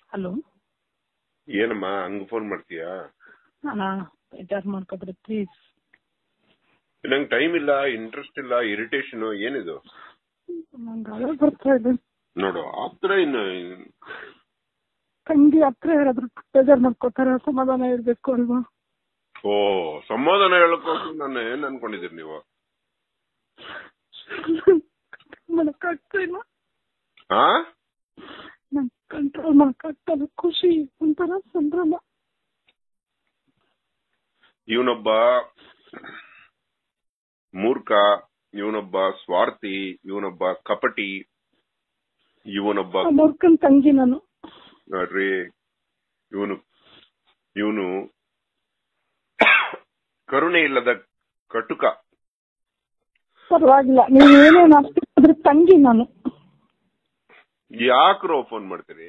Hello ಏನಮ್ಮ ಹಂಗ್ phone ಮಾಡ್ತೀಯಾ ಅಣ್ಣ ಬೇಜಾರು ಮಾಡ್ಕೊಬಿಡಿ ಪ್ಲೀಸ್ ನಂಗೆ ಟೈಮ್ ಇಲ್ಲ ಇಂಟ್ರೆಸ್ಟ್ ಇಲ್ಲ ಇರಿಟೇಷನ್ ಏನಿದು ನಂಗೆ ಅಳು ಬರ್ತಾ ಇದೆ ನೋಡು ಆತರ ಇನ್ನು ತಂಗಿ ಹತ್ರ ಯಾರಾದ್ರೂ ಬೇಜಾರು ಮಾಡ್ಕೋತಾರೆ ಸಮಾಧಾನ ಇರ್ಬೇಕು ಅಲ್ವಾ ಓ ಸಮಾಧಾನ ಹೇಳಕ್ಕೋಸ್ಕರ ನಾನು ಏನ್ ಅನ್ಕೊಂಡಿದ್ದೀರಿ ನೀವು ಮಾಡಕ್ಕಾಗ್ತಾ ಇಲ್ಲ ಹಾ ನಂಗೆ ಕಂಟ್ರೋಲ್ ಮಾಡಕ್ಕಾಗ್ತಲ್ಲ ಖುಷಿ ಒಂಥರ ಸಂಭ್ರಮ ಇವನೊಬ್ಬ ಮೂರ್ಖ ಇವನೊಬ್ಬ ಸ್ವಾರ್ಥಿ ಇವನೊಬ್ಬ ಕಪಟಿ ಇವನೊಬ್ಬ ಆ ಮೂರ್ಖನ್ ತಂಗಿ ನಾನು ನೋಡ್ರಿ ಇವನು ಇವನು ಕರುಣೆ ಇಲ್ಲದ ಕಟುಕ ಪರವಾಗಿಲ್ಲ ನೀವು ಏನೇನು ಅದ್ರ ತಂಗಿ ನಾನು ಯಾಕ್ರೋ ಫೋನ್ ಮಾಡ್ತೀರಿ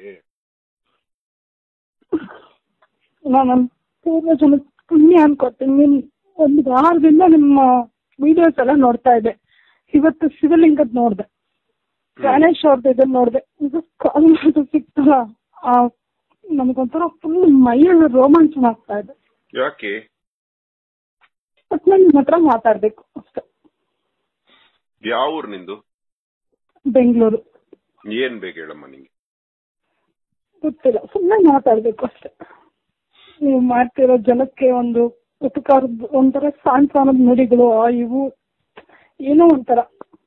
ನಾನು ಪೂರ್ವ ಜನ ಪುಣ್ಯ ಅನ್ಕೋತೀನಿ ನಿಮ್ ಒಂದು ವಾರದಿಂದ ನಿಮ್ಮ ವಿಡಿಯೋಸ್ ಎಲ್ಲ ನೋಡ್ತಾ ಇದ್ದೆ ಇವತ್ತು ಶಿವಲಿಂಗದ್ ನೋಡ್ದೆ ಗಣೇಶ್ ಅವ್ರದ್ದು ಇದನ್ನ ನೋಡ್ದೆ ಇದು ಕಾಲ್ ಮಾಡೋದು ಸಿಕ್ತಲ್ಲ ಆ ನಮ್ಗೊಂಥರ ಫುಲ್ ಮೈಯಲ್ಲಿ ರೋಮಾಂಚನ ಆಗ್ತಾ ಇದೆ ಯಾಕೆ ಬಟ್ ನಾನು ನಿಮ್ಮ ಹತ್ರ ಮಾತಾಡ್ಬೇಕು ಅಷ್ಟೇ ಯಾವ ಊರ್ ನಿಂದು ಬೆಂಗಳೂರು ಏನ್ ಬೇಕು ಹೇಳಮ್ಮ ನಿಂಗೆ ಗೊತ್ತಿಲ್ಲ ಸುಮ್ಮನೆ ಮಾತಾಡ್ಬೇಕು ಅಷ್ಟೇ ನೀವು ಮಾಡ್ತಿರೋ ಜನಕ್ಕೆ ಒಂದು ಉಪಕಾರದ ಒಂಥರ ಸಾಂತ್ವನದ ನುಡಿಗಳು ಆ ಇವು ಏನೋ ಒಂಥರ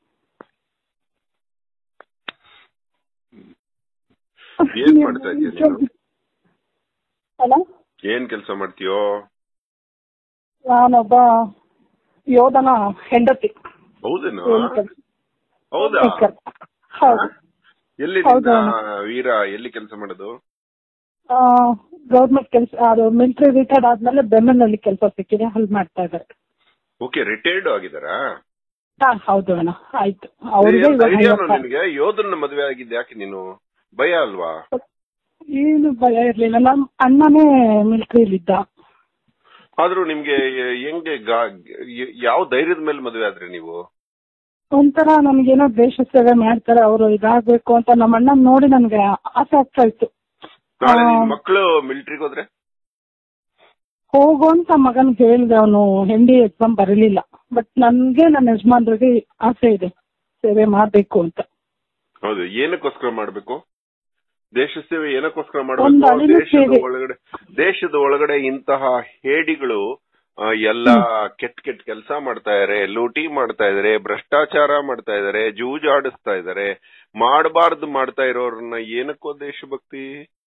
ಏನ್ ಮಾಡ್ತಾ ಇದೀಯ ನೀನು? ಅಲ್ಲ ಏನ್ ಕೆಲಸ ಮಾಡ್ತೀಯೋ ನಾನೊಬ್ಬ ಯೋಧನ ಹೆಂಡತಿ ಹೌದೇನೋ ಏನ್ ಕೆಲ್ಸ? ಹೌದಾ ಹೌದು ಎಲ್ಲಿ ಹೌದು. ನಿನ್ನ ವೀರ ಎಲ್ಲಿ ಕೆಲಸ ಮಾಡೋದು ಗೌರ್ಮೆಂಟ್ ಕೆಲಸ ಅದು ಮಿಲಿಟರಿ ರಿಟೈರ್ಡ್ ಆದ್ಮೇಲೆ ಬೆಂಗಳೂರಲ್ಲಿ ಕೆಲಸ ಸಿಕ್ಕಿದೆ ಅಲ್ಲಿ ಮಾಡ್ತಾ ಇದ್ದಾರೆ ಓಕೆ ರಿಟೈರ್ಡ್ ಆಗಿದಾರಾ ಹಾ ಹೌದು ಅಣ್ಣ ಆಯ್ತು ಅವ್ರಿಗೆ ಇವಾಗ ಧೈರ್ಯನೋ ಐವತ್ತಾರು. ನಿನಗೆ ಯೋಧನ ಮದುವೆ ಆಗಿದ್ದೆ ಯಾಕೆ ನೀನು ಭಯ ಅಲ್ವಾ ಏನು ಭಯ ಇರ್ಲಿಲ್ಲ ನಮ್ ಅಣ್ಣನೇ ಮಿಲಿಟರಿಲಿ ಇದ್ದ ಆದ್ರೂ ನಿಮ್ಗೆ ಎ- ಹೆಂಗೆ ಗಾ- ಯ- ಯಾವ ಧೈರ್ಯದ ಮೇಲೆ ಮದುವೆ ಆದ್ರಿ ನೀವು ಒಂಥರ ನನ್ಗೇನೋ ದೇಶ ಸೇವೆ ಮಾಡ್ತಾರೆ ಅವರು ಇದಾಗ್ಬೇಕು ಅಂತ ನಮ್ಮ ಅಣ್ಣ ನೋಡಿ ನನ್ಗೆ ಆಸೆ ಆಗ್ತಾ ಇತ್ತು ನಾಳೆ ನಿನ್ ಆ, ಮಕ್ಕಳು ಮಿಲಿಟರಿಗೆ ಹೋದ್ರೆ ಹೋಗು ಅಂತ ಮಗನ್ಗೆ ಹೇಳ್ದೆ ಅವನು ಹೆಂಡಿ ಎಕ್ಸಾಮ್ ಬರಲಿಲ್ಲ ಬಟ್ ನನ್ಗೆ ನನ್ನ ಯಜಮಾನ್ರಿಗೆ ಆಸೆ ಇದೆ ಸೇವೆ ಮಾಡ್ಬೇಕು ಅಂತ ಹೌದು ಏನಕ್ಕೋಸ್ಕರ ಮಾಡ್ಬೇಕು ದೇಶ ಸೇವೆ ಏನಕ್ಕೋಸ್ಕರ ಒಂದ್ ಮಾಡಬೇಕು ಅಳಿಲು ದೇಶದ ಸೇವೆ. ಒಳಗಡೆ ದೇಶದ ಒಳಗಡೆ ಇಂತಹ ಹೇಡಿಗಳು ಆ, ಎಲ್ಲ ಕೆಟ್ಟ ಕೆಟ್ಟ ಕೆಲಸ ಮಾಡ್ತಾ ಇದಾರೆ ಲೂಟಿ ಮಾಡ್ತಾ ಇದಾರೆ ಭ್ರಷ್ಟಾಚಾರ ಮಾಡ್ತಾ ಇದಾರೆ ಜೂಜಾಡಿಸ್ತಾ ಇದಾರೆ ಮಾಡಬಾರ್ದು ಮಾಡ್ತಾ ಇರೋರನ್ನ ಏನಕ್ಕೋ ದೇಶಭಕ್ತಿ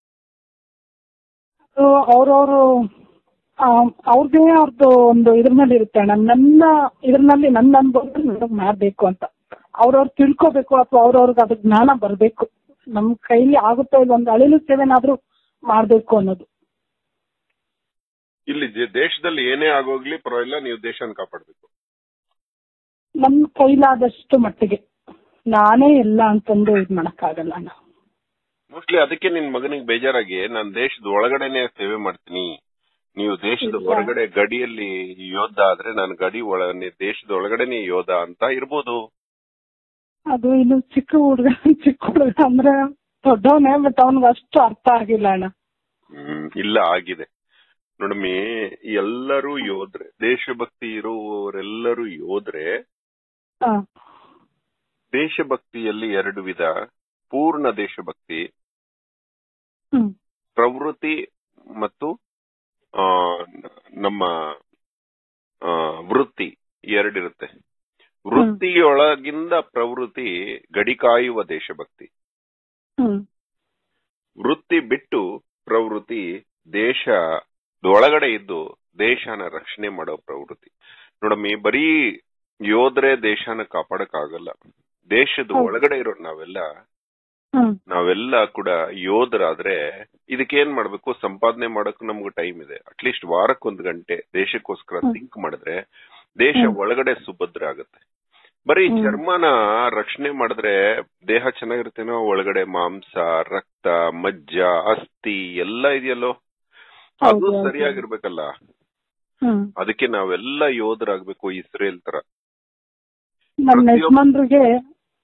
ಅವ್ರವ್ರು ಅವ್ರಿಗೆ ಅವ್ರದ್ದು ಒಂದು ಇದ್ರ ಮೇಲೆ ಇರುತ್ತೆ ಅಣ್ಣ ನನ್ನ ಇದ್ರಲ್ಲಿ ನನ್ನ ಅನುಭವ ಮಾಡ್ಬೇಕು ಅಂತ ಅವ್ರವ್ರು ತಿಳ್ಕೋಬೇಕು ಅಥವಾ ಅವ್ರವ್ರಿಗೆ ಅದ್ರ ಜ್ಞಾನ ಬರ್ಬೇಕು ನಮ್ ಕೈಲಿ ಆಗುತ್ತೋ ಇಲ್ಲ ಒಂದು ಅಳಿಲು ಸೇವೆನಾದ್ರೂ ಮಾಡ್ಬೇಕು ಅನ್ನೋದು ಇಲ್ಲಿ ಜೆ- ದೇಶದಲ್ಲಿ ಏನೇ ಆಗೋಗ್ಲಿ ಪರವಾಗಿಲ್ಲ ನೀವು ದೇಶನ ಕಾಪಾಡ್ಬೇಕು ನಮ್ ಕೈಲಾದಷ್ಟು ಮಟ್ಟಿಗೆ ನಾನೇ ಎಲ್ಲ ಅಂತಂದು ಇದ್ ಮಾಡಕ್ಕಾಗಲ್ಲ ಅಣ್ಣ ಮೋಸ್ಟ್ಲಿ ಅದಕ್ಕೆ ನಿನ್ ಮಗನಿಗೆ ಬೇಜಾರಾಗಿ ನಾನ್ ದೇಶದ ಒಳಗಡೆನೆ ಸೇವೆ ಮಾಡ್ತೀನಿ ನೀವು ದೇಶದ ಇಲ್ಲ. ಹೊರಗಡೆ ಗಡಿಯಲ್ಲಿ ಯೋಧ ಆದ್ರೆ ನಾನು ಗಡಿ ಒಳ ದೇಶದ ಒಳಗಡೆನೆ ಯೋಧ ಅಂತ ಇರ್ಬೋದು ಅದು ಇನ್ನು ಚಿಕ್ಕ ಹುಡುಗ ಚಿಕ್ಕ ಹುಡುಗ ಅಂದ್ರೆ ದೊಡ್ಡವನೇ ಬಟ್ ಅವನ್ಗೆ ಅಷ್ಟು ಅರ್ಥ ಆಗಿಲ್ಲ ಅಣ್ಣ ಹ್ಮ್, ಇಲ್ಲ ಆಗಿದೆ ನೋಡಮ್ಮಿ ಎಲ್ಲರೂ ಯೋಧ್ರೆ ದೇಶಭಕ್ತಿ ಇರುವವರೆಲ್ಲರೂ ಯೋಧ್ರೆ ಹಾ ದೇಶಭಕ್ತಿಯಲ್ಲಿ ಎರಡು ವಿಧ ಪೂರ್ಣ ದೇಶಭಕ್ತಿ ಹ್ಮ್ ಪ್ರವೃತ್ತಿ ಮತ್ತು ಆ, ನಮ್ಮ ಆ, ವೃತ್ತಿ ಎರಡಿರುತ್ತೆ ವೃತ್ತಿಯೊಳಗಿಂದ ಪ್ರವೃತ್ತಿ ಗಡಿ ಕಾಯುವ ದೇಶಭಕ್ತಿ ಹ್ಮ್ ವೃತ್ತಿ ಬಿಟ್ಟು ಪ್ರವೃತ್ತಿ ದೇಶದೊಳಗಡೆ ಇದ್ದು ದೇಶನ ರಕ್ಷಣೆ ಮಾಡೋ ಪ್ರವೃತ್ತಿ ನೋಡಮ್ಮಿ ಬರೀ ಯೋದ್ರೆ ದೇಶನ ಕಾಪಾಡಕ್ ಆಗಲ್ಲ ದೇಶದ ಹೌದು. ಒಳಗಡೆ ಇರೋ ನಾವೆಲ್ಲ ಹ್ಮ್ ನಾವೆಲ್ಲ ಕೂಡ ಯೋಧರಾದ್ರೆ ಇದಕ್ಕೇನ್ ಮಾಡ್ಬೇಕು ಸಂಪಾದನೆ ಮಾಡಕ್ ನಮ್ಗೆ ಟೈಮ್ ಇದೆ ಅಟ್ಲೀಸ್ಟ್ ವಾರಕ್ಕೊಂದ್ ಗಂಟೆ ದೇಶಕ್ಕೋಸ್ಕರ ಹ್ಮ್. ಥಿಂಕ್ ಮಾಡಿದ್ರೆ ದೇಶ ಹ್ಮ್. ಒಳಗಡೆ ಸುಭದ್ರ ಆಗುತ್ತೆ ಬರೀ ಹ್ಮ್. ಚರ್ಮನ ರಕ್ಷಣೆ ಮಾಡಿದ್ರೆ ದೇಹ ಚೆನ್ನಾಗಿರುತ್ತೇನೋ ಒಳಗಡೆ ಮಾಂಸ ರಕ್ತ ಮಜ್ಜ ಅಸ್ಥಿ ಎಲ್ಲ ಇದೆಯಲ್ಲೋ ಅದು ಹೌದು, ಹೌದು. ಸರಿಯಾಗಿರ್ಬೇಕಲ್ಲ ಹ್ಮ್ ಅದಕ್ಕೆ ನಾವೆಲ್ಲ ಯೋಧರಾಗ್ಬೇಕು ಇಸ್ರೇಲ್ ತರ ನಮ್ಮ ಪ್ರತಿಯೊಬ್ಬ- ಯಜಮಾನ್ರಿಗೆ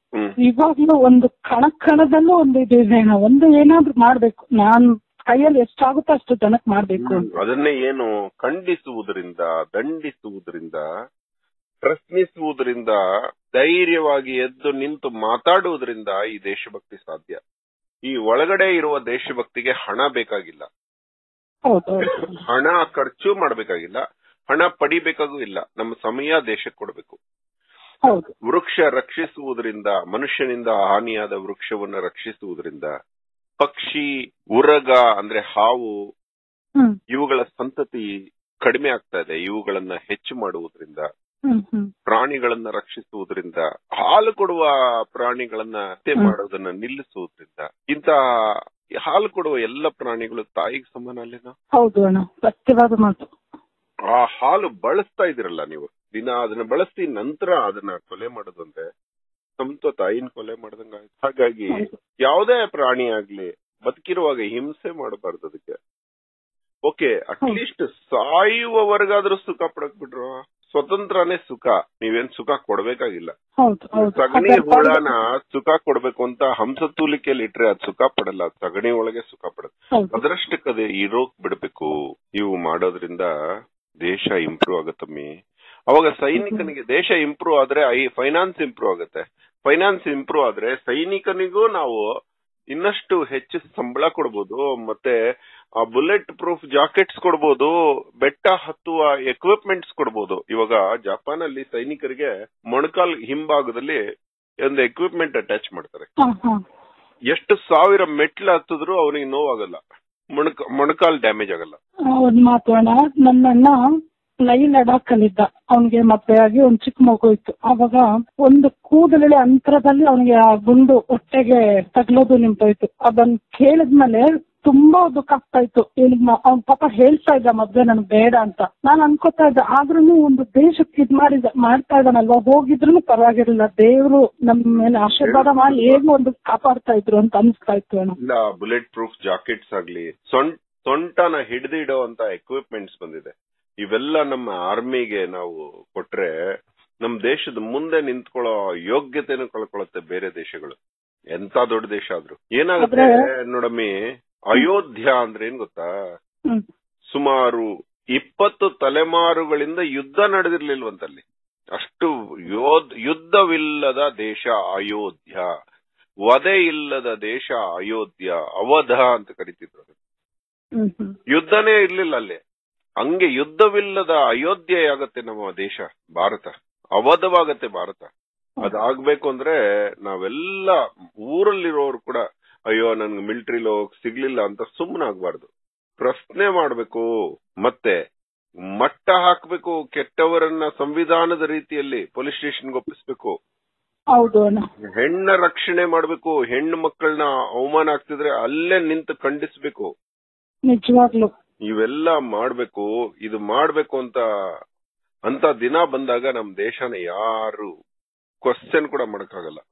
ಹ್ಮ್ ಇವಾಗ್ಲೂ ಒಂದು ಕಣ ಕಣದಲ್ಲೂ ಒಂದು ಇದೆ ಅಣ್ಣ ಒಂದು ಏನಾದ್ರೂ ಮಾಡ್ಬೇಕು ನಾನ್ ಕೈಯಲ್ಲಿ ಎಷ್ಟಾಗುತ್ತೋ ಅಷ್ಟು ಜನಕ್ ಮಾಡ್ಬೇಕು ಅಂತ ಅದನ್ನೇ ಏನು ಖಂಡಿಸುವುದರಿಂದ ದಂಡಿಸುವುದರಿಂದ ಪ್ರಶ್ನಿಸುವುದರಿಂದ ಧೈರ್ಯವಾಗಿ ಎದ್ದು ನಿಂತು ಮಾತಾಡುವುದರಿಂದ ಈ ದೇಶಭಕ್ತಿ ಸಾಧ್ಯ ಈ ಒಳಗಡೆ ಇರುವ ದೇಶಭಕ್ತಿಗೆ ಹಣ ಬೇಕಾಗಿಲ್ಲ ಹೌದು ಹಣ ಖರ್ಚು ಮಾಡಬೇಕಾಗಿಲ್ಲ ಹಣ ಪಡಿಬೇಕಾಗೂ ಇಲ್ಲ ನಮ್ಮ ಸಮಯ ದೇಶಕ್ಕೆ ಕೊಡಬೇಕು ಹೌದು ವೃಕ್ಷ ರಕ್ಷಿಸುವುದರಿಂದ ಮನುಷ್ಯನಿಂದ ಹಾನಿಯಾದ ವೃಕ್ಷವನ್ನ ರಕ್ಷಿಸುವುದರಿಂದ ಪಕ್ಷಿ ಉರಗ ಅಂದ್ರೆ ಹಾವು ಹ್ಮ್ ಇವುಗಳ ಸಂತತಿ ಕಡಿಮೆ ಆಗ್ತಾ ಇದೆ ಇವುಗಳನ್ನ ಹೆಚ್ಚು ಮಾಡುವುದರಿಂದ ಹ್ಮ್ ಹ್ಮ್ ಪ್ರಾಣಿಗಳನ್ನ ರಕ್ಷಿಸುವುದರಿಂದ ಹಾಲು ಕೊಡುವ ಪ್ರಾಣಿಗಳನ್ನ ಹತ್ಯೆ ಹ್ಮ್. ಮಾಡೋದನ್ನ ನಿಲ್ಲಿಸುವುದರಿಂದ ಇಂತ ಹಾಲು ಕೊಡುವ ಎಲ್ಲ ಪ್ರಾಣಿಗಳು ತಾಯಿಗೆ ಸಮಾನ ಅಲ್ಲೇನೋ ಹೌದು ಅಣ್ಣ ಸತ್ಯವಾದ ಮಾತು ಆ ಹಾಲು ಬಳಸ್ತಾ ಇದಿರಲ್ಲ ನೀವು ದಿನ ಅದನ್ನ ಬಳಸಿ ನಂತರ ಅದನ್ನ ಕೊಲೆ ಮಾಡೋದು ಅಂದ್ರೆ ಸ್ವಂತ ತಾಯಿನ ಕೊಲೆ ಮಾಡ್ದಂಗ ಆಯ್ತು ಹಾಗಾಗಿ ಹೌದು. ಯಾವುದೇ ಪ್ರಾಣಿ ಆಗ್ಲಿ ಬದುಕಿರುವಾಗ ಹಿಂಸೆ ಮಾಡಬಾರ್ದು ಅದಕ್ಕೆ ಓಕೆ ಅಟ್ಲೀಸ್ಟ್ ಸಾಯುವವರೆಗಾದ್ರೂ ಸುಖ ಪಡಕ್ ಬಿಡ್ರು ಸ್ವತಂತ್ರನೇ ಸುಖ ನೀವೇನ್ ಸುಖ ಕೊಡ್ಬೇಕಾಗಿಲ್ಲ ಹೌದು ಹೌದು ಸಗಣಿ ಅದರ ಹುಳನ ಸುಖ ಕೊಡ್ಬೇಕು ಅಂತ ಹಂಸತೂಲಿಕೆಯಲ್ಲಿ ಇಟ್ರೆ ಅದ್ ಸುಖ ಪಡಲ್ಲ ಅದ್ ಸಗಣಿ ಒಳಗೆ ಸುಖ ಪಡುತ್ತೆ ಹೌದು ಅದರಷ್ಟಕ್ಕದೆ ಇರೋಕ್ ಬಿಡ್ಬೇಕು ಇವು ಮಾಡೋದ್ರಿಂದ ದೇಶ ಇಂಪ್ರೂವ್ ಆಗತ್ತಮ್ಮಿ ಅವಾಗ ಸೈನಿಕನಿಗೆ ದೇಶ ಇಂಪ್ರೂವ್ ಆದ್ರೆ ಐ ಫೈನಾನ್ಸ್ ಇಂಪ್ರೂವ್ ಆಗುತ್ತೆ ಫೈನಾನ್ಸ್ ಇಂಪ್ರೂವ್ ಆದ್ರೆ ಸೈನಿಕನಿಗೂ ನಾವು ಇನ್ನಷ್ಟು ಹೆಚ್ಚು ಸಂಬಳ ಕೊಡ್ಬೋದು ಮತ್ತೆ ಆ ಬುಲೆಟ್ ಪ್ರೂಫ್ ಜಾಕೆಟ್ಸ್ ಕೊಡ್ಬೋದು ಬೆಟ್ಟ ಹತ್ತುವ ಎಕ್ವಿಪ್ಮೆಂಟ್ಸ್ ಕೊಡ್ಬೋದು ಇವಾಗ ಜಪಾನ್ ಅಲ್ಲಿ ಸೈನಿಕರಿಗೆ ಮೊಣಕಾಲ್ ಹಿಂಭಾಗದಲ್ಲಿ ಒಂದು ಎಕ್ವಿಪ್ಮೆಂಟ್ ಅಟ್ಯಾಚ್ ಮಾಡ್ತಾರೆ ಹಾ ಹಾ ಎಷ್ಟು ಸಾವಿರ ಮೆಟ್ಲು ಹತ್ತಿದ್ರು ಅವನಿಗೆ ನೋವಾಗಲ್ಲ ಮೊಣಕ ಮೊಣಕಾಲ್ ಡ್ಯಾಮೇಜ್ ಆಗಲ್ಲ ಒಂದ್ ಮಾತು ಅಣ್ಣ ನನ್ನ ಅಣ್ಣ ಲೈ ಲಡಾಖ್ ಅಲ್ಲಿದ್ದ ಅವನಿಗೆ ಮದ್ವೆ ಆಗಿ ಒಂದ್ ಚಿಕ್ಕ ಮಗು ಇತ್ತು ಅವಾಗ ಒಂದು ಕೂದಲೆಳೆ ಅಂತರದಲ್ಲಿ ಅವನಿಗೆ ಆ ಗುಂಡು ಹೊಟ್ಟೆಗೆ ತಗ್ಲೋದು ನಿಂತೋಯ್ತು ಅದನ್ನ ಕೇಳಿದ್ಮೇಲೆ ತುಂಬಾ ದುಃಖ ಆಗ್ತಾ ಇತ್ತು ಅವ್ನ್ ಪಾಪ ಹೇಳ್ತಾ ಇದ್ದ ಮದ್ವೆ ನನ್ಗೆ ಬೇಡ ಅಂತ ನಾನ್ ಅನ್ಕೋತಾ ಇದ್ದೆ ಆದ್ರೂ ಒಂದು ದೇಶಕ್ಕೆ ಇದ್ ಮಾಡಿದ ಮಾಡ್ತಾ ಇದ್ದಾನಲ್ವಾ ಹೋಗಿದ್ರು ಪರವಾಗಿರ್ಲಿಲ್ಲ ದೇವ್ರು ನಮ್ ಮೇಲೆ ಆಶೀರ್ವಾದ ಮಾಡಿ ಹೇಗೂ ಒಂದು ಕಾಪಾಡ್ತಾ ಇದ್ರು ಅಂತ ಅನ್ಸ್ತಾ ಇತ್ತು ಅಣ್ಣ ಇಲ್ಲ ಬುಲೆಟ್ ಪ್ರೂಫ್ ಜಾಕೆಟ್ಸ್ ಆಗ್ಲಿ ಸೊಂಟ ಸೊಂಟನ ಹಿಡಿದಿಡೋ ಅಂತ ಎಕ್ವಿಪ್ಮೆಂಟ್ಸ್ ಬಂದಿದೆ ಇವೆಲ್ಲ ನಮ್ಮ ಆರ್ಮಿಗೆ ನಾವು ಕೊಟ್ರೆ ನಮ್ ದೇಶದ ಮುಂದೆ ನಿಂತ್ಕೊಳ್ಳೋ ಯೋಗ್ಯತೆನೂ ಕಳ್ಕೊಳ್ಳುತ್ತೆ ಬೇರೆ ದೇಶಗಳು ಎಂತ ದೊಡ್ಡ ದೇಶ ಆದ್ರೂ ಏನಾಗುತ್ತೆ ನೋಡಮ್ಮಿ ಅಯೋಧ್ಯ ಅಂದ್ರೆ ಏನ್ ಗೊತ್ತಾ ಹ್ಮ್ ಸುಮಾರು ಇಪ್ಪತ್ತು ತಲೆಮಾರುಗಳಿಂದ ಯುದ್ಧ ನಡೆದಿರ್ಲಿಲ್ವಂತಲ್ಲಿ ಅಷ್ಟು ಯೋಧ್ ಯುದ್ಧವಿಲ್ಲದ ದೇಶ ಅಯೋಧ್ಯ ವಧೆ ಇಲ್ಲದ ದೇಶ ಅಯೋಧ್ಯ ಅವಧ ಅಂತ ಕರಿತಿದ್ರು ಅದನ್ನ. ಹ್ಮ್ ಹ್ಮ್ ಯುದ್ಧನೇ ಇರ್ಲಿಲ್ಲ ಅಲ್ಲಿ ಹಂಗೆ ಯುದ್ಧವಿಲ್ಲದ ಅಯೋಧ್ಯೆ ಆಗತ್ತೆ ನಮ್ಮ ದೇಶ ಭಾರತ ಅವಧವಾಗತ್ತೆ ಭಾರತ ಅದಾಗ್ಬೇಕು ಅಂದ್ರೆ ನಾವೆಲ್ಲ ಊರಲ್ಲಿರೋರು ಕೂಡ ಅಯ್ಯೋ ನನ್ಗೆ ಮಿಲಿಟರಿಲಿ ಹೋಗಕ್ ಸಿಗ್ಲಿಲ್ಲ ಅಂತ ಸುಮ್ಮನಾಗ್ಬಾರ್ದು ಪ್ರಶ್ನೆ ಮಾಡ್ಬೇಕು ಮತ್ತೆ ಮಟ್ಟ ಹಾಕ್ಬೇಕು ಕೆಟ್ಟವರನ್ನ ಸಂವಿಧಾನದ ರೀತಿಯಲ್ಲಿ ಪೊಲೀಸ್ ಸ್ಟೇಷನ್ಗೆ ಒಪ್ಪಿಸ್ಬೇಕು ಹೌದು ಅಣ್ಣ ಹೆಣ್ಣ ರಕ್ಷಣೆ ಮಾಡ್ಬೇಕು ಹೆಣ್ಣು ಮಕ್ಕಳನ್ನ ಅವಮಾನ ಆಗ್ತಿದ್ರೆ ಅಲ್ಲೇ ನಿಂತು ಖಂಡಿಸ್ಬೇಕು ನಿಜವಾಗ್ಲು ಇವೆಲ್ಲ ಮಾಡ್ಬೇಕು ಇದು ಮಾಡ್ಬೇಕು ಅಂತ ಅಂತ ದಿನ ಬಂದಾಗ ನಮ್ ದೇಶನ ಯಾರು ಕ್ವಶನ್ ಕೂಡ ಮಾಡಕ್ಕಾಗಲ್ಲ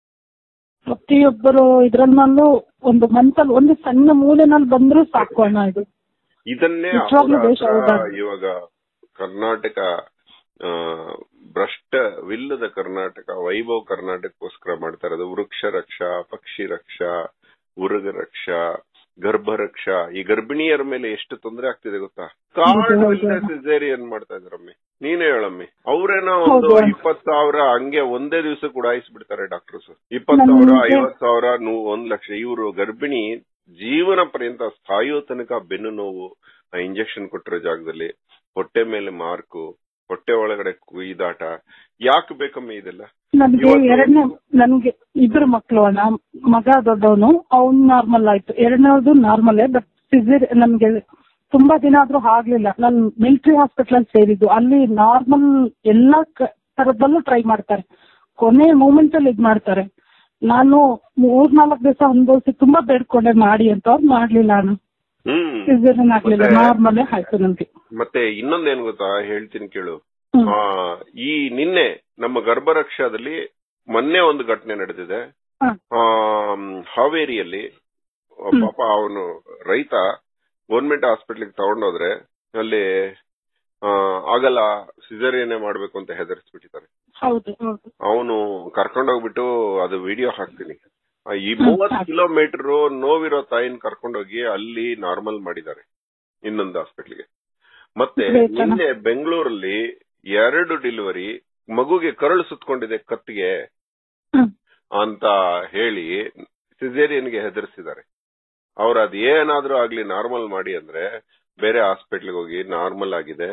ಪ್ರತಿಯೊಬ್ಬರು ಇದ್ರಲ್ಲೂ ಒಂದು ಮಂತಲ್ಲಿ ಒಂದು ಸಣ್ಣ ಮೂಲೆನಲ್ಲಿ ಬಂದ್ರೂ ಸಾಕು ಅಣ್ಣ ಇದು ಇದನ್ನೇ ನಿಜವಾಗ್ಲೂ ದೇಶ ಅಹೋರಾತ್ರ ಹೌದಾ? ಇವಾಗ ಕರ್ನಾಟಕ ಆ, ಭ್ರಷ್ಟವಿಲ್ಲದ ಕರ್ನಾಟಕ ವೈಭವ್ ಕರ್ನಾಟಕಕ್ಕೋಸ್ಕರ ಮಾಡ್ತಾ ಇರೋದು ವೃಕ್ಷ ರಕ್ಷಾ ಪಕ್ಷಿ ರಕ್ಷಾ ಉರುಗ ರಕ್ಷಾ ಗರ್ಭ ರಕ್ಷಾ ಈ ಗರ್ಭಿಣಿಯರ ಮೇಲೆ ಎಷ್ಟು ತೊಂದರೆ ಆಗ್ತಿದೆ ಗೊತ್ತಾ ಕಾರಣವಿಲ್ಲದೆ ಸಿಸೇರಿಯನ್ ಮಾಡ್ತಾ ಇದ್ರಮ್ಮಿ ನೀನೇ ಹೇಳಮ್ಮಿ ಅವ್ರೇನೋ ಒಂದು ಹೌದು. ಇಪ್ಪತ್ ಸಾವಿರ ಹಂಗೆ ಒಂದೇ ದಿವಸ ಉಡಾಯಿಸ್ಬಿಡ್ತಾರೆ ಡಾಕ್ಟರ್ಸ್ ಇಪ್ಪತ್ ಸಾವಿರ ನಮ್ಗೆ- ಐವತ್ ಸಾವಿರ ನೂ ಒಂದ್ ಲಕ್ಷ ಇವರು ಗರ್ಭಿಣಿ ಜೀವನ ಪರ್ಯಂತ ಸಾಯೋ ತನಕ ಬೆನ್ನು ನೋವು ಇಂಜೆಕ್ಷನ್ ಕೊಟ್ಟಿರೋ ಜಾಗದಲ್ಲಿ ಹೊಟ್ಟೆ ಮೇಲೆ ಮಾರ್ಕು ಹೊಟ್ಟೆ ಒಳಗಡೆ ಕುಯ್ದಾಟ ಯಾಕೆ ಬೇಕಮ್ಮಿ ಇದೆಲ್ಲ ನನ್ಗೆ ಇವತ್ತು- ಎರಡನೇ ನನ್ಗೆ ಇಬ್ರು ಮಕ್ಳು ಅಣ್ಣ ಮಗ ದೊಡ್ಡವನು ಅವ್ನ್ ನಾರ್ಮಲ್ ಆಯ್ತು ಎರಡನೇದು ನಾರ್ಮಲ್ ಬಟ್ ಸಿಸಿರ್ ನನ್ಗೆ ತುಂಬಾ ದಿನ ಆದ್ರೂ ಆಗ್ಲಿಲ್ಲ ನಾನು ಮಿಲಿಟರಿ ಹಾಸ್ಪಿಟಲ್ ಸೇರಿದ್ದು ಅಲ್ಲಿ ನಾರ್ಮಲ್ ಎಲ್ಲಾ ಕ- ತರದಲ್ಲೂ ಟ್ರೈ ಮಾಡ್ತಾರೆ ಕೊನೆ ಮೂಮೆಂಟ್ ಅಲ್ಲಿ ಇದ್ ಮಾಡ್ತಾರೆ ನಾನು ಮೂರ್ನಾಲ್ಕು ದಿವಸ ಅನುಭವಿಸಿ ತುಂಬಾ ಬೇಡ್ಕೊಂಡೆ ಮಾಡಿ ಅಂತ ಅವ್ರು ಮಾಡ್ಲಿಲ್ಲ ನಾನು ಹ್ಮ್ ಸಿಸೇರಿಯನ್ ಆಗ್ಲಿಲ್ಲ ಮತ್ತೆ- ನಾರ್ಮಲ್ ಆಯ್ತು ನನ್ಗೆ ಮತ್ತೆ ಇನ್ನೊಂದೇನ್ ಗೊತ್ತಾ ಹೇಳ್ತೀನಿ ಕೇಳು ಹ್ಮ್. ಆ, ಈ ನಿನ್ನೆ ನಮ್ಮ ಗರ್ಭರಕ್ಷಾದಲ್ಲಿ ಮೊನ್ನೆ ಒಂದು ಘಟನೆ ನಡೆದಿದೆ ಹ. ಆ, ಹಾವೇರಿಯಲ್ಲಿ ಹ್ಮ್. ಪಾಪ ಅವನು ರೈತ ಗೌರ್ಮೆಂಟ್ ಹಾಸ್ಪಿಟ್ಲಿಗೆ ತಗೊಂಡೋದ್ರೆ ಅಲ್ಲಿ ಆ, ಆಗಲ್ಲ ಸಿಸೇರಿಯನ್ನೇ ಮಾಡ್ಬೇಕು ಅಂತ ಹೆದರ್ಸ್ಬಿಟ್ಟಿದ್ದಾರೆ ಹೌದು ಹೌದು ಅವನು ಕರ್ಕೊಂಡೋಗ್ಬಿಟ್ಟು ಅದು ವಿಡಿಯೋ ಹಾಕ್ತೀನಿ ಆ, ಈ ಮೂವತ್ ಕಿಲೋಮೀಟರ್ ನೋವಿರೋ ತಾಯಿನ ಕರ್ಕೊಂಡೋಗಿ ಅಲ್ಲಿ ನಾರ್ಮಲ್ ಮಾಡಿದ್ದಾರೆ ಇನ್ನೊಂದು ಹಾಸ್ಪಿಟ್ಲಿಗೆ ಮತ್ತೆ Great ಅಣ್ಣ. ನಿನ್ನೆ ಬೆಂಗಳೂರಲ್ಲಿ ಎರಡು ಡೆಲಿವರಿ ಮಗುಗೆ ಕರಳು ಸುತ್ಕೊಂಡಿದೆ ಕತ್ತಿಗೆ ಹ್ಮ್. ಅಂತ ಹೇಳಿ ಸಿಸೇರಿಯನ್ಗೆ ಹೆದರ್ಸಿದ್ದಾರೆ ಅವ್ರು ಅದ್ ಏನಾದ್ರೂ ಆಗ್ಲಿ ನಾರ್ಮಲ್ ಮಾಡಿ ಅಂದ್ರೆ ಬೇರೆ ಹಾಸ್ಪಿಟ್ಲ್ಗೆ ಹೋಗಿ ನಾರ್ಮಲ್ ಆಗಿದೆ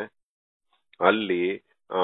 ಅಲ್ಲಿ ಆ,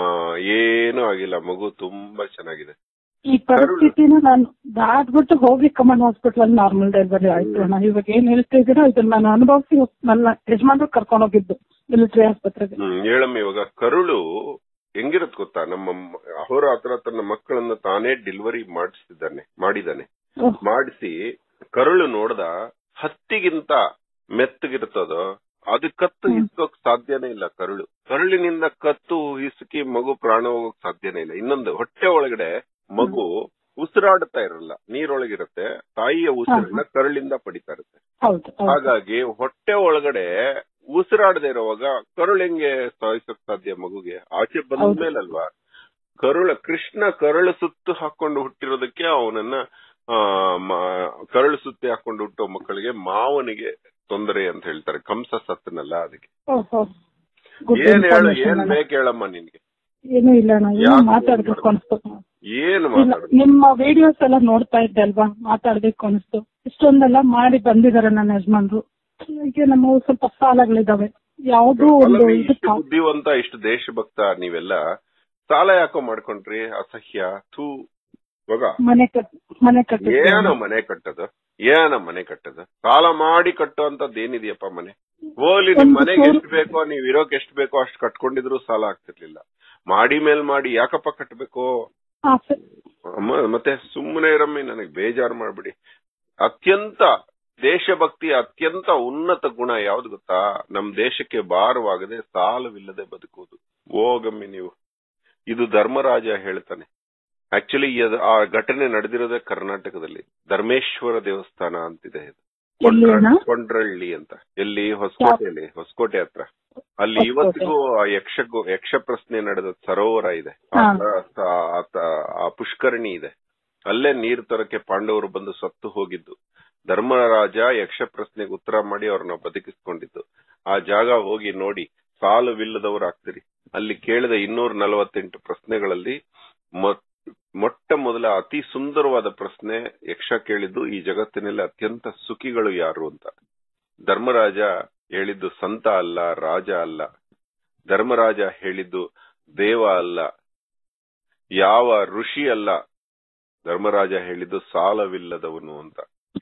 ಏನೂ ಆಗಿಲ್ಲ ಮಗು ತುಂಬಾ ಚೆನ್ನಾಗಿದೆ ಈ ಪರಿಸ್ಥಿತಿನ ನಾನು ದಾಟ್ಬಿಟ್ಟು ಹೋಗಿ ಕಮಾಂಡ್ ಹಾಸ್ಪಿಟಲ್ ಅಲ್ಲಿ ನಾರ್ಮಲ್ ಡೆಲಿವರಿ ಆಯ್ತು ಅಣ್ಣ ಇವಾಗ ಏನ್ ಹೇಳ್ತಾ ಇದ್ದೀರಾ ಇದನ್ನ ನಾನು ಅನುಭವಿಸಿ ನನ್ನ ಯಜಮಾನ್ರು ಕರ್ಕೊಂಡು ಹೋಗಿದ್ದು ಮಿಲಿಟರಿ ಆಸ್ಪತ್ರೆಗೆ ಹ್ಮ್ ಹೇಳಮ್ಮ ಇವಾಗ ಕರುಳು ಹೆಂಗಿರತ್ ಗೊತ್ತಾ ನಮ್ಮ ಮ- ಅಹೋರಾತ್ರ ತನ್ನ ಮಕ್ಕಳನ್ನ ತಾನೇ ಡೆಲಿವರಿ ಮಾಡಿಸಿದ್ದಾನೆ ಮಾಡಿದಾನೆ ಓಹ್, ಮಾಡಿಸಿ ಕರುಳು ನೋಡ್ದ ಹತ್ತಿಗಿಂತ ಮೆತ್ತಗಿರ್ತದೋ ಅದು ಕತ್ತು ಹ್ಮ್. ಹಿಸ್ಕೋಕ್ ಸಾಧ್ಯನೇ ಇಲ್ಲ ಕರುಳು ಕರುಳಿನಿಂದ ಕತ್ತು ಹಿಸುಕಿ ಮಗು ಪ್ರಾಣ ಹೋಗೋಕ್ ಸಾಧ್ಯನೇ ಇಲ್ಲ ಇನ್ನೊಂದು ಹೊಟ್ಟೆ ಒಳಗಡೆ ಮಗು ಉಸಿರಾಡ್ತಾ ಇರಲ್ಲ ನೀರೊಳಗಿರುತ್ತೆ ತಾಯಿಯ ಉಸಿರನ್ನ ಕರುಳಿಂದ ಪಡಿತಾ ಇರುತ್ತೆ ಹೌದು ಹೌದು ಹಾಗಾಗಿ ಹೊಟ್ಟೆ ಒಳಗಡೆ ಉಸಿರಾಡದೆ ಇರುವಾಗ ಕರುಳು ಹೆಂಗೆ ಸಾಯಿಸಕ್ ಸಾಧ್ಯ ಮಗುಗೆ ಆಚೆ ಬಂದ ಹೌದು. ಮೇಲಲ್ವಾ ಕರುಳ ಕೃಷ್ಣ ಕರುಳು ಸುತ್ತು ಹಾಕೊಂಡು ಹುಟ್ಟಿರೋದಕ್ಕೆ ಅವನನ್ನ ಆ, ಮ- ಕರುಳು ಸುತ್ತಿ ಹಾಕೊಂಡು ಹುಟ್ಟೋ ಮಕ್ಕಳಿಗೆ ಮಾವನಿಗೆ ತೊಂದರೆ ಅಂತ ಹೇಳ್ತಾರೆ ಕಂಸ ಸತ್ತನಲ್ಲ ಅದಕ್ಕೆ ಓಹೋ Good ಏನ್ ಹೇಳು information ಏನ್ ಅಣ್ಣ. ಬೇಕು ಹೇಳಮ್ಮ ನಿನ್ಗೆ ಏನೂ ಇಲ್ಲ ಅಣ್ಣ ಏನೋ ಯಾಕೆ ಮಾತಾಡ್ಬೇಕು ಅನಿಸ್ತು ಏನು ಇಲ್ಲ, ಮಾತಾಡ ನಿಮ್ಮ ವಿಡಿಯೋಸ್ ಎಲ್ಲ ನೋಡ್ತಾ ಇದ್ದೆ ಅಲ್ವಾ ಮಾತಾಡ್ಬೇಕು ಅನಿಸ್ತು ಇಷ್ಟೊಂದೆಲ್ಲ ಮಾಡಿ ಬಂದಿದ್ದಾರೆ ನನ್ನ ಯಜಮಾನ್ರು ಈಗ ನಮ್ಮ ಸ್ವಲ್ಪ ಸಾಲಗಳಿದಾವೆ ಯಾವುದೋ ಒಂದು ಇಷ್ಟು ಇದಕ್ಕ ಬುದ್ಧಿವಂತ ಇಷ್ಟು ದೇಶಭಕ್ತ ನೀವೆಲ್ಲ ಸಾಲ ಯಾಕೋ ಮಾಡ್ಕೊಂಡ್ರಿ ಅಸಹ್ಯ ಥೂ ಇವಾಗ ಮನೆ ಕಟ್ ಮನೆ ಕಟ್ಟಿ ಏನೋ ಮನೆ ಕಟ್ಟದು ಏನೋ ಮನೆ ಕಟ್ಟದು ಸಾಲ ಮಾಡಿ ಕಟ್ಟುವಂತದ್ದು ಏನಿದೆಯಪ್ಪ ಮನೆ ಹೋಗ್ಲಿ ನಿಮ್ ಒಂದು ಮನೆಗೆ ಸೂರು- ಎಷ್ಟು ಬೇಕೋ ನೀವ್ ಇರೋಕ್ ಎಷ್ಟು ಬೇಕೋ ಅಷ್ಟು ಕಟ್ಕೊಂಡಿದ್ರು ಸಾಲ ಆಗ್ತಿರ್ಲಿಲ್ಲ ಮಾಡಿ ಮೇಲ್ ಮಾಡಿ ಯಾಕಪ್ಪ ಕಟ್ಟಬೇಕು ಆಸೆ ಅಮ್ಮ ಮತ್ತೆ ಸುಮ್ಮನೆ ಇರಮ್ಮಿ ನನಗೆ ಬೇಜಾರು ಮಾಡ್ಬಿಡಿ ಅತ್ಯಂತ ದೇಶಭಕ್ತಿಯ ಅತ್ಯಂತ ಉನ್ನತ ಗುಣ ಯಾವ್ದು ಗೊತ್ತಾ ನಮ್ ದೇಶಕ್ಕೆ ಭಾರವಾಗದೆ ಸಾಲವಿಲ್ಲದೆ ಬದುಕುವುದು ಹೋಗಮ್ಮಿ ನೀವು ಇದು ಧರ್ಮರಾಜ ಹೇಳ್ತಾನೆ ಆಕ್ಚುಲಿ ಆ ಘಟನೆ ನಡೆದಿರೋದೇ ಕರ್ನಾಟಕದಲ್ಲಿ ಧರ್ಮೇಶ್ವರ ದೇವಸ್ಥಾನ ಅಂತಿದೆ ಇದು ಎಲ್ಲಿ ಅಣ್ಣ? ಕೊಂಡ್ರ- ಕೊಂಡ್ರಳ್ಳಿ ಅಂತ ಎಲ್ಲಿ ಹೊಸಕೋಟೆಯಲ್ಲಿ ಹೊಸಕೋಟೆ ಹತ್ರ ಅಲ್ಲಿ ಹೊಸಕೋಟೆ. ಇವತ್ತಿಗೂ ಆ ಯಕ್ಷ ಯಕ್ಷ ಪ್ರಶ್ನೆ ನಡೆದ ಸರೋವರ ಇದೆ ಹಾ. ಆ- ಆ- ಆ- ಆ ಪುಷ್ಕರಣಿ ಇದೆ ಅಲ್ಲೇ ನೀರು ತರಕ್ಕೆ ಪಾಂಡವರು ಬಂದು ಸತ್ತು ಹೋಗಿದ್ದು ಧರ್ಮರಾಜ ಯಕ್ಷ ಪ್ರಶ್ನೆಗೆ ಉತ್ತರ ಮಾಡಿ ಅವ್ರನ್ನ ಬದುಕಿಸ್ಕೊಂಡಿದ್ದು ಆ ಜಾಗ ಹೋಗಿ ನೋಡಿ ಸಾಲವಿಲ್ಲದವರು ಆಗ್ತೀರಿ ಅಲ್ಲಿ ಕೇಳಿದ ಇನ್ನೂರ ನಲವತ್ತೆಂಟು ಪ್ರಶ್ನೆಗಳಲ್ಲಿ ಮೊ- ಮೊಟ್ಟ ಮೊದಲ ಅತಿ ಸುಂದರವಾದ ಪ್ರಶ್ನೆ ಯಕ್ಷ ಕೇಳಿದ್ದು ಈ ಜಗತ್ತಿನಲ್ಲಿ ಅತ್ಯಂತ ಸುಖಿಗಳು ಯಾರು ಅಂತ ಧರ್ಮರಾಜ ಹೇಳಿದ್ದು ಸಂತ ಅಲ್ಲ ರಾಜ ಅಲ್ಲ ಧರ್ಮರಾಜ ಹೇಳಿದ್ದು ದೇವ ಅಲ್ಲ ಯಾವ ಋಷಿ ಅಲ್ಲ ಧರ್ಮರಾಜ ಹೇಳಿದ್ದು ಸಾಲವಿಲ್ಲದವನು ಅಂತ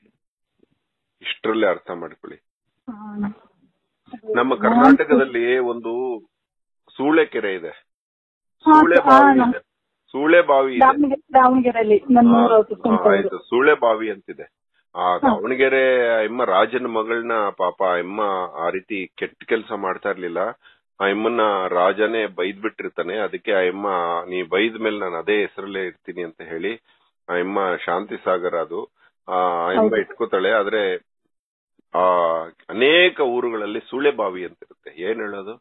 ಇಷ್ಟರಲ್ಲೇ ಅರ್ಥ ಮಾಡ್ಕೊಳ್ಳಿ ಆ, ನಮ್ಮ ಕರ್ನಾಟಕದಲ್ಲಿ ಒಂದು ಸೂಳೆ ಕೆರೆ ಇದೆ ಹಾ, ಸೂಳೆ ಹಾ, ಬಾವಿ ನಾ- ಇದೆ ಸೂಳೆ ಬಾವಿ ಇದೆ ದಾವಣಗೆರೆ ದಾವಣಗೆರೆಯಲ್ಲಿ ನನ್ನ ಹಾ, ಊರು ಹಾ, ಸ್ವಂತ ಊರು. ಆಯ್ತು ಸೂಳೆ ಬಾವಿ ಅಂತಿದೆ ಆ ದಾವಣಗೆರೆ ಎಮ್ಮ ರಾಜನ ಮಗಳನ್ನ ಪಾಪ ಎಮ್ಮ ಆ ರೀತಿ ಕೆಟ್ಟ ಕೆಲಸ ಮಾಡ್ತಾ ಇರ್ಲಿಲ್ಲ ಆ ಎಮ್ಮನ್ನ ರಾಜನೇ ಬೈದ್ ಬಿಟ್ಟಿರ್ತಾನೆ ಅದಕ್ಕೆ ಆ ಎಮ್ಮ ನೀ ಬೈದ ಮೇಲೆ ನಾನು ಅದೇ ಹೆಸರಲ್ಲೇ ಇರ್ತೀನಿ ಅಂತ ಹೇಳಿ ಆ ಎಮ್ಮ ಶಾಂತಿ ಸಾಗರ ಅದು ಆ ಎಮ್ಮ ಹೌದು. ಇಟ್ಕೋತಾಳೆ ಆದ್ರೆ ಆ ಅನೇಕ ಊರುಗಳಲ್ಲಿ ಸೂಳೆ ಬಾವಿ ಅಂತ ಇರುತ್ತೆ ಏನ್ ಹೇಳೋದು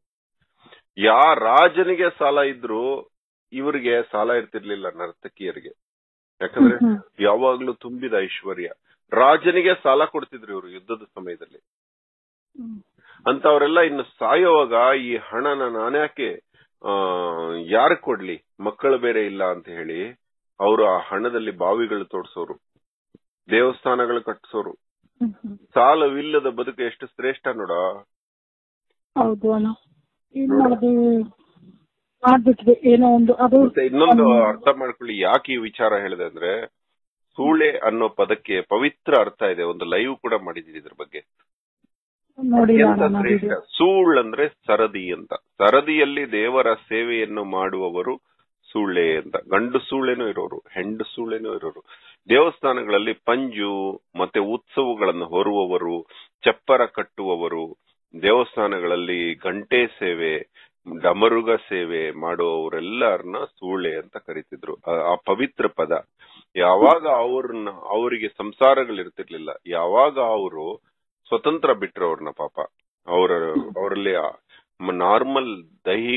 ಯಾ ರಾಜನಿಗೆ ಸಾಲ ಇದ್ರು ಇವರಿಗೆ ಸಾಲ ಇರ್ತಿರ್ಲಿಲ್ಲ ನರ್ತಕಿಯರಿಗೆ ಯಾಕಂದ್ರೆ ಹ್ಮ್, ಹ್ಮ್. ಯಾವಾಗ್ಲೂ ತುಂಬಿದ ಐಶ್ವರ್ಯ ರಾಜನಿಗೆ ಸಾಲ ಕೊಡ್ತಿದ್ರು ಇವರು ಯುದ್ಧದ ಸಮಯದಲ್ಲಿ ಹ್ಮ್. ಅಂತವರೆಲ್ಲ ಇನ್ನು ಸಾಯೋವಾಗ ಈ ಹಣನ ನಾನ್ಯಾಕೆ ಆ ಯಾರು ಕೊಡ್ಲಿ ಮಕ್ಕಳು ಬೇರೆ ಇಲ್ಲ ಅಂತ ಹೇಳಿ ಅವರು ಆ ಹಣದಲ್ಲಿ ಬಾವಿಗಳು ತೋಡ್ಸೋರು ದೇವಸ್ಥಾನಗಳು ಕಟ್ಸೋರು ಹ್ಮ್, ಹ್ಮ್. ಸಾಲವಿಲ್ಲದ ಬದುಕು ಎಷ್ಟು ಶ್ರೇಷ್ಠ ನೋಡ ಹೌದು ಅಣ್ಣ ಏನ್ ಮಾಡೋದು ಮಾಡ್ಬಿಟ್ವಿ ಏನೋ ಒಂದು ಅದು ಮತ್ತೆ ಇನ್ನೊಂದು ಒಂದು- ಅರ್ಥ ಮಾಡ್ಕೊಳ್ಳಿ ಯಾಕೆ ಈ ವಿಚಾರ ಹೇಳಿದೆ ಅಂದ್ರೆ ಸೂಳೆ ಅನ್ನೋ ಪದಕ್ಕೆ ಪವಿತ್ರ ಅರ್ಥ ಇದೆ ಒಂದು ಲೈವ್ ಕೂಡ ಮಾಡಿದೀನಿ ಇದ್ರ ಬಗ್ಗೆ ನೋಡಿಲ್ಲ ಅತ್ಯಂತ ಅಣ್ಣ ಶ್ರೇಷ್ಠ video. ಸೂಳ್ ಅಂದ್ರೆ ಸರದಿ ಅಂತ ಸರದಿಯಲ್ಲಿ ದೇವರ ಸೇವೆಯನ್ನು ಮಾಡುವವರು ಸೂಳೆ ಅಂತ ಗಂಡು ಸೂಳೆನೂ ಇರೋರು ಹೆಂಡು ಸೂಳೆನೂ ಇರೋರು ದೇವಸ್ಥಾನಗಳಲ್ಲಿ ಪಂಜು ಮತ್ತೆ ಉತ್ಸವಗಳನ್ನು ಹೊರುವವರು ಚಪ್ಪರ ಕಟ್ಟುವವರು ದೇವಸ್ಥಾನಗಳಲ್ಲಿ ಗಂಟೆ ಸೇವೆ ಡಮರುಗ ಸೇವೆ ಮಾಡುವವರೆಲ್ಲರನ್ನ ಸೂಳೆ ಅಂತ ಕರಿತಿದ್ರು ಆ- ಆ ಪವಿತ್ರ ಪದ ಯಾವಾಗ ಅವ್ರನ್ನ ಅವರಿಗೆ ಸಂಸಾರಗಳಿರ್ತಿರ್ಲಿಲ್ಲ ಯಾವಾಗ ಅವರು ಸ್ವತಂತ್ರ ಬಿಟ್ರು ಅವ್ರನ್ನ ಪಾಪ ಅವರ ಅವರಲ್ಲಿ ನಾರ್ಮಲ್ ದೈಹಿಕ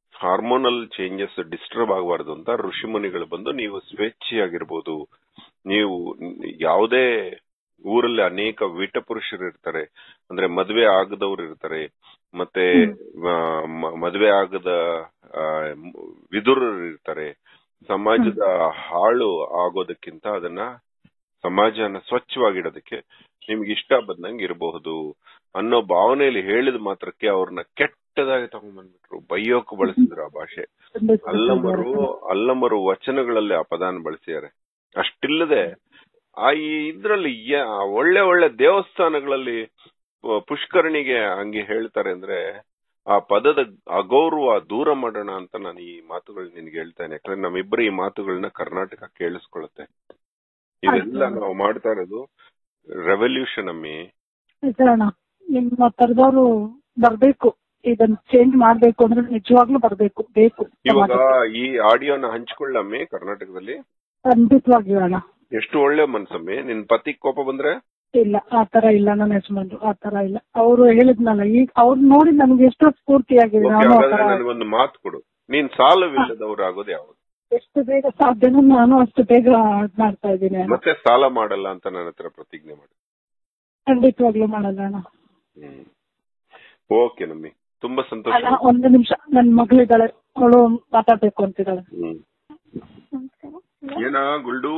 ಹಾರ್ಮೋನಲ್ ಚೇಂಜಸ್ ಡಿಸ್ಟರ್ಬ್ ಆಗಬಾರ್ದು ಅಂತ ಋಷಿ ಮುನಿಗಳು ಬಂದು ನೀವು ಸ್ವೇಚ್ಛೆಯಾಗಿರ್ಬೋದು ನೀವು ಯಾವುದೇ ಊರಲ್ಲಿ ಅನೇಕ ವೀಟ ಪುರುಷರು ಇರ್ತಾರೆ ಅಂದ್ರೆ ಮದ್ವೆ ಆಗದವ್ರು ಇರ್ತಾರೆ ಮತ್ತೆ ಆ, ಮ- ಮದ್ವೆ ಆಗದ ಆ, ಮ್- ವಿದುರರು ಇರ್ತಾರೆ ಸಮಾಜದ ಹಾಳು ಆಗೋದಕ್ಕಿಂತ ಅದನ್ನ ಸಮಾಜನ ಸ್ವಚ್ಛವಾಗಿಡೋದಕ್ಕೆ ನಿಮ್ಗೆ ಇಷ್ಟ ಬಂದಂಗೆ ಇರಬಹುದು ಅನ್ನೋ ಭಾವನೆಯಲ್ಲಿ ಹೇಳಿದ ಮಾತ್ರಕ್ಕೆ ಅವ್ರನ್ನ ಕೆಟ್ಟದಾಗಿ ತಗೊಂಡ್ಬಂದ್ಬಿಟ್ರು ಬೈಯೋಕ್ ಬಳಸಿದ್ರು ಆ ಭಾಷೆ ಅಲ್ಲಮರು ಅಲ್ಲಮರು ವಚನಗಳಲ್ಲಿ ಆ ಪದಾನ ಬಳಸಿದ್ದಾರೆ ಅಷ್ಟಿಲ್ಲದೆ ಆ ಈ ಇದ್ರಲ್ಲಿ ಯ- ಒಳ್ಳೆ ಒಳ್ಳೆ ದೇವಸ್ಥಾನಗಳಲ್ಲಿ ಪ- ಪುಷ್ಕರಣಿಗೆ ಹಂಗೆ ಹೇಳ್ತಾರೆ ಅಂದ್ರೆ ಆ ಪದದ ಅಗೌರವ ದೂರ ಮಾಡೋಣ ಅಂತ ನಾನು ಈ ಮಾತುಗಳು ನಿನ್ಗೆ ಹೇಳ್ತೇನೆ ಯಾಕಂದ್ರೆ ನಮ್ಮಿಬ್ಬರು ಈ ಮಾತುಗಳನ್ನ ಕರ್ನಾಟಕ ಕೇಳಿಸ್ಕೊಳುತ್ತೆ ಇದೆಲ್ಲ ನಾವು ಮಾಡ್ತಾ ಇರೋದು ರೆವಲ್ಯೂಷನ್ ಅಮ್ಮಿ ನಿಜಾಣ ನಿಮ್ಮ ತರದವ್ರು ಬರ್ಬೇಕು ಇದನ್ನ ಚೇಂಜ್ ಮಾಡ್ಬೇಕು ಅಂದ್ರೆ ನಿಜವಾಗ್ಲೂ ಬರ್ಬೇಕು ಬೇಕು ಇವಾಗ ಸಮಾಜಕ್ಕೆ. ಈ ಆಡಿಯೋನ ಹಂಚ್ಕೊಳ್ಳಮ್ಮಿ ಕರ್ನಾಟಕದಲ್ಲಿ ಖಂಡಿತವಾಗಿಯೂ ಅಣ್ಣ ಎಷ್ಟು ಒಳ್ಳೆ ಮನ್ಸಮ್ಮಿ ನಿನ್ ಪತಿ ಕೋಪ ಬಂದ್ರೆ ಇಲ್ಲ ಆ ತರ ಇಲ್ಲ ನನ್ನ ಯಜಮಾನ್ರು ಆ ತರ ಇಲ್ಲ ಅವ್ರು ಹೇಳಿದ್ನಲ್ಲ ಈಗ ಅವ್ರು ನೋಡಿ ನಮ್ಗೆ ಎಷ್ಟೋ ಸ್ಫೂರ್ತಿಯಾಗಿದೆ ಓಕೆ ನಾನು ಆ ಹಾಗಾದ್ರೆ ತರ ನನಗೊಂದು ಮಾತು ಕೊಡು ನೀನ್ ಸಾಲವಿಲ್ಲದವ್ರು ಆಗೋದು ಯಾವುದು ಎಷ್ಟು ಬೇಗ ಸಾಧ್ಯನೋ ನಾನು ಅಷ್ಟು ಬೇಗ ಇದ್ ಮಾಡ್ತಾ ಇದ್ದೀನಿ ಅಣ್ಣ ಮತ್ತೆ ಸಾಲ ಮಾಡಲ್ಲ ಅಂತ ನನ್ನ ಹತ್ರ ಪ್ರತಿಜ್ಞೆ ಮಾಡಿ ಖಂಡಿತವಾಗ್ಲೂ ಮಾಡಲ್ಲ ಅಣ್ಣ ಹ್ಮ್ ಓಕೆ ನಮ್ಮಿ ತುಂಬಾ ಸಂತೋಷ ಅಲ್ಲ ಒಂದು ನಿಮಿಷ ನನ್ ಮಗಳಿದ್ದಾಳೆ ಅವಳು ಮಾತಾಡ್ಬೇಕು ಅಂತಿದ್ದಾಳೆ ಹ್ಮ್ ನಮಸ್ಕಾರ ಏನ ಗುಲ್ಡು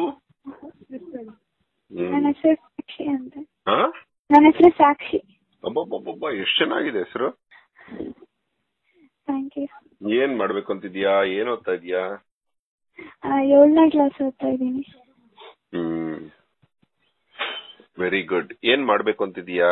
ಹ್ಮ್. ನನ್ನ ಹೆಸರು ಸಾಕ್ಷಿ ಅಂತ ಹಾ ನನ್ನ ಹೆಸರು ಸಾಕ್ಷಿ ಅಬ್ಬಬ್ಬಬ್ಬ ಎಷ್ಟ್ ಚೆನ್ನಾಗಿದೆ ಹೆಸರು ಥ್ಯಾಂಕ್ ಯು ಏನ್ ಮಾಡ್ಬೇಕು ಅಂತಿದ್ಯಾ ಏನ್ ಓದ್ತಾ ಇದೀಯಾ ಏಳನೇ ಕ್ಲಾಸ್ ಓದ್ತಾ ಇದ್ದೀನಿ ಹ್ಮ್ ವೆರಿ ಗುಡ್ ಏನ್ ಮಾಡ್ಬೇಕು ಅಂತಿದ್ಯಾ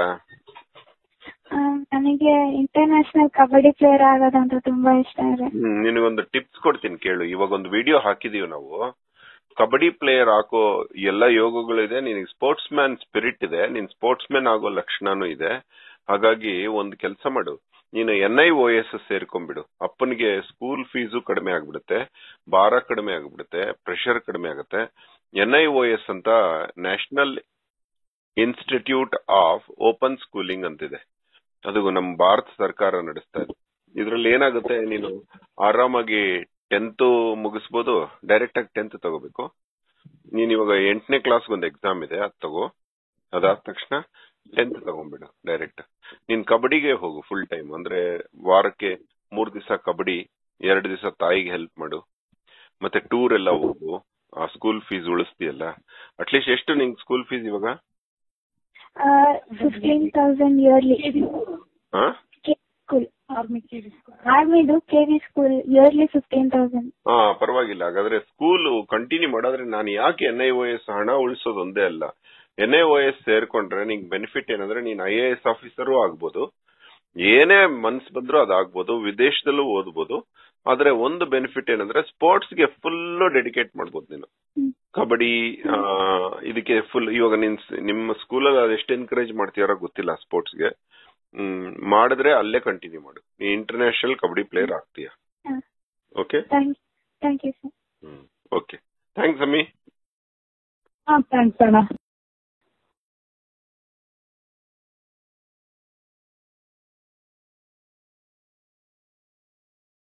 ಆ, ನನಗೆ ಇಂಟರ್ನ್ಯಾಷನಲ್ ಕಬಡ್ಡಿ ಪ್ಲೇಯರ್ ಆಗೋದಂತ ತುಂಬಾ ಇಷ್ಟ ಇದೆ ಹ್ಮ್ ನಿನಗೊಂದು ಟಿಪ್ಸ್ ಕೊಡ್ತೀನಿ ಕೇಳು ಇವಾಗ ಒಂದು ವಿಡಿಯೋ ಹಾಕಿದೀವಿ ನಾವು ಕಬಡ್ಡಿ ಪ್ಲೇಯರ್ ಹಾಕೋ ಎಲ್ಲ ಯೋಗಗಳಿದೆ ನಿನಗೆ ಸ್ಪೋರ್ಟ್ಸ್ ಮ್ಯಾನ್ ಸ್ಪಿರಿಟ್ ಇದೆ ನೀನ್ ಸ್ಪೋರ್ಟ್ಸ್ ಮ್ಯಾನ್ ಆಗೋ ಲಕ್ಷಣನೂ ಇದೆ ಹಾಗಾಗಿ ಒಂದು ಕೆಲಸ ಮಾಡು ನೀನು ಎನ್ ಐ ಓ ಎಸ್ ಸೇರ್ಕೊಂಡ್ಬಿಡು ಅಪ್ಪನಿಗೆ ಸ್ಕೂಲ್ ಫೀಸು ಕಡಿಮೆ ಆಗ್ಬಿಡುತ್ತೆ ಭಾರ ಕಡಿಮೆ ಆಗ್ಬಿಡುತ್ತೆ ಪ್ರೆಷರ್ ಕಡಿಮೆ ಆಗುತ್ತೆ ಎನ್ ಐ ಓ ಎಸ್ ಅಂತ national institute of open schooling ಅಂತಿದೆ ಅದು ನಮ್ಮ ಭಾರತ ಸರ್ಕಾರ ನಡೆಸ್ತಾ ಇದೆ ಇದ್ರಲ್ಲಿ ಏನಾಗುತ್ತೆ ನೀನು ಆರಾಮಾಗಿ ಟೆಂತ್ ಮುಗಿಸ್ಬೋದು ಡೈರೆಕ್ಟ್ ಆಗಿ ಟೆಂತ್ ತಗೋಬೇಕು ನೀನ್ ಇವಾಗ ಎಂಟನೇ ಕ್ಲಾಸ್ ಒಂದು ಎಕ್ಸಾಮ್ ಇದೆ ಅದ್ ತಗೋ ಅದಾದ ತಕ್ಷಣ ಟೆಂತ್ ತಗೊಂಡ್ಬಿಡು ಡೈರೆಕ್ಟ್ ನೀನ್ ಕಬಡ್ಡಿಗೆ ಹೋಗು ಫುಲ್ ಟೈಮ್ ಅಂದ್ರೆ ವಾರಕ್ಕೆ ಮೂರ್ ದಿವಸ ಕಬಡ್ಡಿ ಎರಡ್ ದಿವಸ ತಾಯಿಗೆ ಹೆಲ್ಪ್ ಮಾಡು ಮತ್ತೆ ಟೂರ್ ಎಲ್ಲ ಹೋಗು ಆ ಸ್ಕೂಲ್ ಫೀಸ್ ಉಳಿಸ್ತೀಯಲ್ಲ ಅಟ್ಲೀಸ್ಟ್ ಎಷ್ಟು ನಿಂಗ್ ಸ್ಕೂಲ್ ಫೀಸ್ ಇವಾಗ ಫಿಫ್ಟೀನ್ ತೌಸಂಡ್ ಇಯರ್ಲಿ ಹಾ ಸ್ಕೂಲ್ ಆರ್ಮಿ ಆರ್ಮಿದು K V school yearly fifteen thousand ಹಾ ಪರವಾಗಿಲ್ಲ ಹಾಗಾದ್ರೆ ಸ್ಕೂಲ್ ಕಂಟಿನ್ಯೂ ಮಾಡಾದ್ರೆ ನಾನು ಯಾಕೆ ಎನ್ ಐ ಓ ಎಸ್ ಹಣ ಉಳಿಸೋದು ಒಂದೇ ಅಲ್ಲ ಎನ್ ಐ ಓ ಎಸ್ ಸೇರ್ಕೊಂಡ್ರೆ ನಿಂಗೆ ಬೆನಿಫಿಟ್ ಏನಂದ್ರೆ ನೀನ್ ಐ ಎ ಎಸ್ ಆಫೀಸರು ಆಗ್ಬೋದು ಏನೇ ಮನ್ಸ್ ಬಂದ್ರೂ ಅದಾಗ್ಬೋದು ವಿದೇಶದಲ್ಲೂ ಓದ್ಬೋದು ಆದ್ರೆ ಒಂದು ಬೆನಿಫಿಟ್ ಏನಂದ್ರೆ ಸ್ಪೋರ್ಟ್ಸ್ ಗೆ ಫುಲ್ ಡೆಡಿಕೇಟ್ ಮಾಡ್ಬೋದು ನೀನು ಹ್ಮ್. ಕಬಡ್ಡಿ ಆ, ಇದಕ್ಕೆ ಫುಲ್ ಇವಾಗ ನಿನ್ ಸ್- ನಿಮ್ಮ ಸ್ಕೂಲಲ್ಲಿ ಅದೆಷ್ಟು ಎನ್ಕರೇಜ್ ಮಾಡ್ತೀಯಾರೋ ಗೊತ್ತಿಲ್ಲ ಸ್ಪೋರ್ಟ್ಸ್ ಗೆ ಹ್ಮ್ ಮಾಡಿದ್ರೆ ಅಲ್ಲೇ ಕಂಟಿನ್ಯೂ ಮಾಡು ನೀ ಇಂಟರ್ನ್ಯಾಷನಲ್ ಕಬಡ್ಡಿ ಪ್ಲೇಯರ್ ಆಗ್ತೀಯ okay thank thank you sir hmm okay thanks ಅಮ್ಮಿ ಹಾ ಥ್ಯಾಂಕ್ಸ್ ಅಣ್ಣ